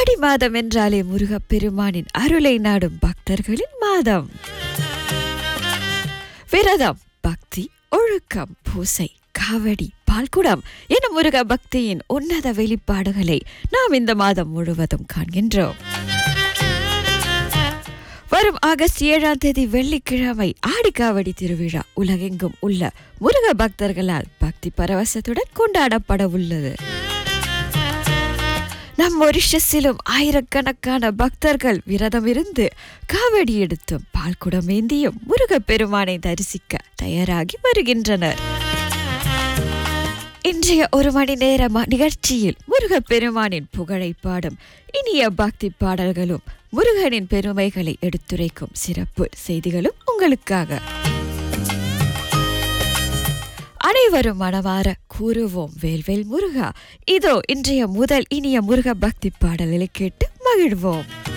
ஆடி மாதம் என்றாலே முருகப் பெருமானின் அருளை நாடும் பக்தர்களின் மாதம் விரதம் பக்தி ஒழுக்கம் பூசை காவடி பால்குடம் என முருக பக்தியின் உன்னத வெளிப்பாடுகளை நாம் இந்த மாதம் முழுவதும் காண்கின்றோம் வரும் ஆகஸ்ட் ஏழாம் தேதி வெள்ளிக்கிழமை ஆடிக்காவடி திருவிழா உலகெங்கும் உள்ள முருக பக்தர்களால் பக்தி பரவசத்துடன் கொண்டாடப்பட உள்ளது நம் மொரிஷஸிலும் ஆயிரக்கணக்கான பக்தர்கள் விரதம் இருந்து காவடி எடுத்தும் பால்குடம் ஏந்தியும் முருகப் பெருமானை தரிசிக்க தயாராகி வருகின்றனர் இன்றைய ஒரு மணி நேர ம- நிகழ்ச்சியில் முருகப் பெருமானின் புகழை பாடும் இனிய பக்தி பாடல்களும் முருகனின் பெருமைகளை எடுத்துரைக்கும் சிறப்பு செய்திகளும் உங்களுக்காக அனைவரும் மனமாற கூறுவோம் வேல்வேல் முருகா இதோ இன்றைய முதல் இனிய முருக பக்தி பாடல்களை கேட்டு மகிழ்வோம்